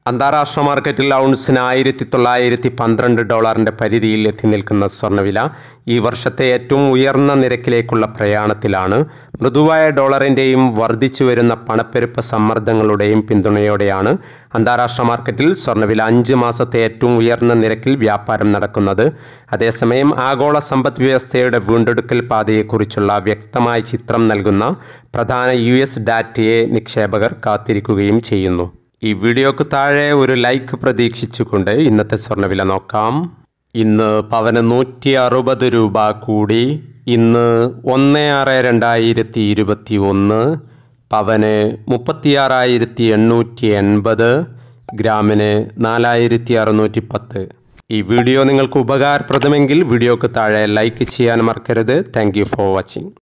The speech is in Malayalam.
അന്താരാഷ്ട്ര മാർക്കറ്റിൽ ഔൺസിന് ആയിരത്തി തൊള്ളായിരത്തി പന്ത്രണ്ട് ഡോളറിന്റെ പരിധിയിൽ എത്തി നിൽക്കുന്ന സ്വർണ്ണവില ഈ വർഷത്തെ ഏറ്റവും ഉയർന്ന നിരക്കിലേക്കുള്ള പ്രയാണത്തിലാണ് മൃദുവായ ഡോളറിന്റെയും വർദ്ധിച്ചു വരുന്ന പണപ്പെരുപ്പ സമ്മർദ്ദങ്ങളുടെയും പിന്തുണയോടെയാണ് അന്താരാഷ്ട്ര മാർക്കറ്റിൽ സ്വർണ്ണവില അഞ്ച് മാസത്തെ ഏറ്റവും ഉയർന്ന നിരക്കിൽ വ്യാപാരം നടക്കുന്നത് അതേസമയം ആഗോള സമ്പദ് വ്യവസ്ഥയുടെ വീണ്ടെടുക്കൽ പാതയെക്കുറിച്ചുള്ള വ്യക്തമായ ചിത്രം നൽകുന്ന പ്രധാന യു എസ് ഡാറ്റയെ നിക്ഷേപകർ കാത്തിരിക്കുകയും ചെയ്യുന്നു ഈ വീഡിയോക്ക് താഴെ ഒരു ലൈക്ക് പ്രതീക്ഷിച്ചുകൊണ്ട് ഇന്നത്തെ സ്വർണ്ണവില നോക്കാം ഇന്ന് പവന് നൂറ്റി അറുപത് രൂപ കൂടി ഇന്ന് ഒന്ന് ആറ് രണ്ടായിരത്തി ഇരുപത്തി ഒന്ന് പവന് മുപ്പത്തിയാറായിരത്തി എണ്ണൂറ്റി എൺപത് ഗ്രാമിന് നാലായിരത്തി അറുന്നൂറ്റി പത്ത് ഈ വീഡിയോ നിങ്ങൾക്ക് ഉപകാരപ്രദമെങ്കിൽ വീഡിയോക്ക് താഴെ ലൈക്ക് ചെയ്യാൻ മറക്കരുത് താങ്ക് യു ഫോർ വാച്ചിങ്